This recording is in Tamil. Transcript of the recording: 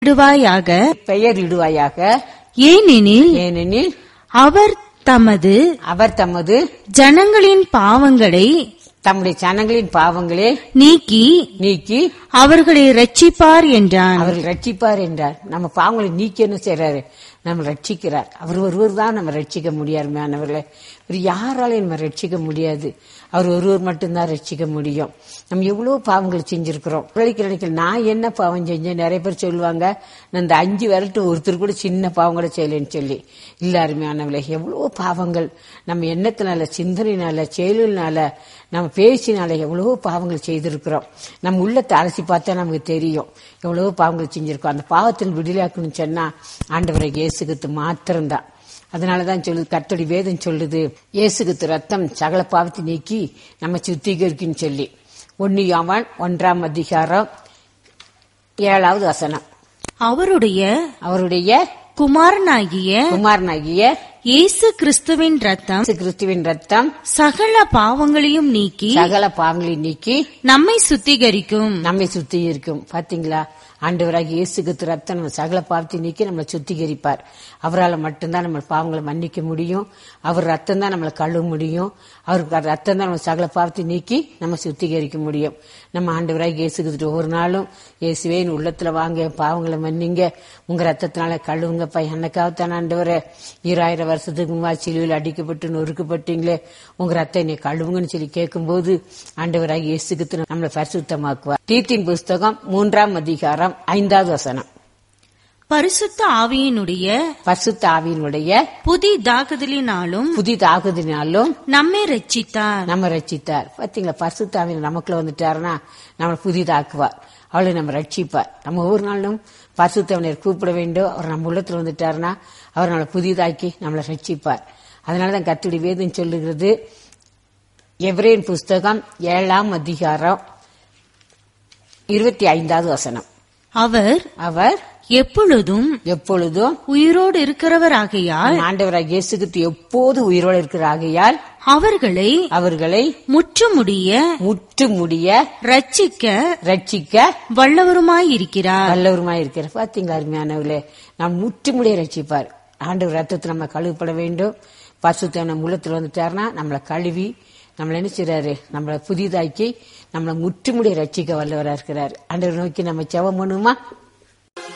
இடுவாயாக பெயரிடுவாயாக ஏனெனில் ஏனெனில் அவர் தமது அவர் தமது ஜனங்களின் பாவங்களை தம்முடைய ஜனங்களின் பாவங்களே நீக்கி நீக்கி அவர்களை ரட்சிப்பார் என்றான் அவர்கள் ரட்சிப்பார் என்றார் நம்ம பாவங்களை நீக்கி என்ன செய்றாரு நம்ம ரட்சிக்கிறார் அவர் ஒருவர் தான் நம்ம ரட்சிக்க முடியாதுமானவர்களே வேறு யாராலையும் நம்ம ரட்சிக்க முடியாது அவர் ஒருவர் மட்டும்தான் ரட்சிக்க முடியும் நம்ம எவ்வளவு பாவங்கள் செஞ்சிருக்கிறோம் நினைக்கிற நினைக்கிற நான் என்ன பாவம் செஞ்சேன் நிறைய பேர் சொல்லுவாங்க நான் இந்த அஞ்சு விரட்டு ஒருத்தர் கூட சின்ன பாவம் கூட செய்யலைன்னு சொல்லி இல்ல அருமையானவர்களே எவ்வளவோ பாவங்கள் நம்ம எண்ணத்தினால சிந்தனையினால செயலினால நம்ம பேசினால எவ்வளவோ பாவங்கள் செய்திருக்கிறோம் நம்ம உள்ளத்தை அலசி பார்த்தா நமக்கு தெரியும் எவ்வளவோ பாவங்கள் செஞ்சிருக்கோம் அந்த பாவத்தில் விடுதலையாக்கணும்னு சொன்னா ஆண்டவரை இயேசுகித்து மாத்திரம்தான் அதனாலதான் சொல்லுது கர்த்தடி வேதம் சொல்லுது இயேசுகித்து ரத்தம் சகல பாவத்தை நீக்கி நம்ம சுத்திகரிக்குன்னு சொல்லி ஒன்னு யாவான் ஒன்றாம் அதிகாரம் ஏழாவது வசனம் அவருடைய அவருடைய குமாரனாகிய குமாரனாகிய இயேசு கிறிஸ்துவின் ரத்தம் இயேசு கிறிஸ்துவின் ரத்தம் சகல பாவங்களையும் நீக்கி சகல பாவங்களை நீக்கி நம்மை சுத்திகரிக்கும் நம்மை சுத்திகரிக்கும் பாத்தீங்களா ஆண்டவராக இயேசுக்கு ரத்தம் நம்ம சகல பாவத்தை நீக்கி நம்மளை சுத்திகரிப்பார் அவரால் மட்டும்தான் நம்ம பாவங்களை மன்னிக்க முடியும் அவர் ரத்தம் தான் நம்மளை கழுவ முடியும் அவருக்கு ரத்தம் தான் நம்ம சகல பாவத்தை நீக்கி நம்ம சுத்திகரிக்க முடியும் நம்ம ஆண்டவராக இயேசுக்கு ஒவ்வொரு நாளும் இயேசுவே என் உள்ளத்துல வாங்க என் பாவங்களை மன்னிங்க உங்க ரத்தத்தினால கழுவுங்கப்பா என்னக்காகத்தான் ஆண்டவரே ஈராயிரம் வருஷத்துக்கு முன்னாடி சிலுவையில் அடிக்கப்பட்டு நொறுக்கப்பட்டீங்களே உங்க ரத்தம் என்னை கழுவுங்கன்னு சொல்லி கேட்கும்போது ஆண்டவராக இயேசுக்கு நம்மளை பரிசுத்தமாக்குவார் தீத்தின் புஸ்தகம் மூன்றாம் அதிகாரம் ஐந்தாவது வசனம் பரிசுத்த ஆவியினுடைய பரிசுத்த ஆவியினுடைய புதிதாகுதலினாலும் புதிதாகுதினாலும் நம்மை ரட்சித்தார் நம்ம ரட்சித்தார் பாத்தீங்களா பரிசுத்த ஆவியின் நமக்குள்ள வந்துட்டாருன்னா நம்மளை புதிதாக்குவார் அவளை நம்ம ரட்சிப்பார் நம்ம ஒவ்வொரு நாளும் பரிசுத்தவனர் கூப்பிட வேண்டும் அவர் நம்ம உள்ளத்துல வந்துட்டாருன்னா அவர் நம்மளை புதிதாக்கி நம்மளை ரட்சிப்பார் அதனாலதான் கத்துடி வேதம் சொல்லுகிறது எவ்ரேன் புஸ்தகம் ஏழாம் அதிகாரம் இருபத்தி ஐந்தாவது வசனம் அவர் அவர் எப்பொழுதும் எப்பொழுதும் உயிரோடு இருக்கிறவராகையால் நம் ஆண்டவராக இயேசுகிட்டு எப்போது உயிரோடு இருக்கிற ஆகையால் அவர்களை அவர்களை முற்றுமுடிய முற்று முடிய ரட்சிக்க ரட்சிக்க வல்லவருமாயிருக்கிறார் வல்லவருமாய் இருக்கிற பாத்தீங்களா அருமையானவர்களே நாம் முற்று முடிய ரட்சிப்பார் ஆண்டவர் ரத்தத்தை நம்ம கழுவப்பட வேண்டும் பசுத்த நம்ம உள்ளத்துல வந்துட்டாருன்னா நம்மளை கழுவி நம்மள என்ன செய்றாரு நம்மளை புதிதாக்கி நம்மளை முற்றுமுடிய ரட்சிக்க வல்லவரா இருக்கிறார் ஆண்டவர் நோக்கி நம்ம செவம் பண்ணுமா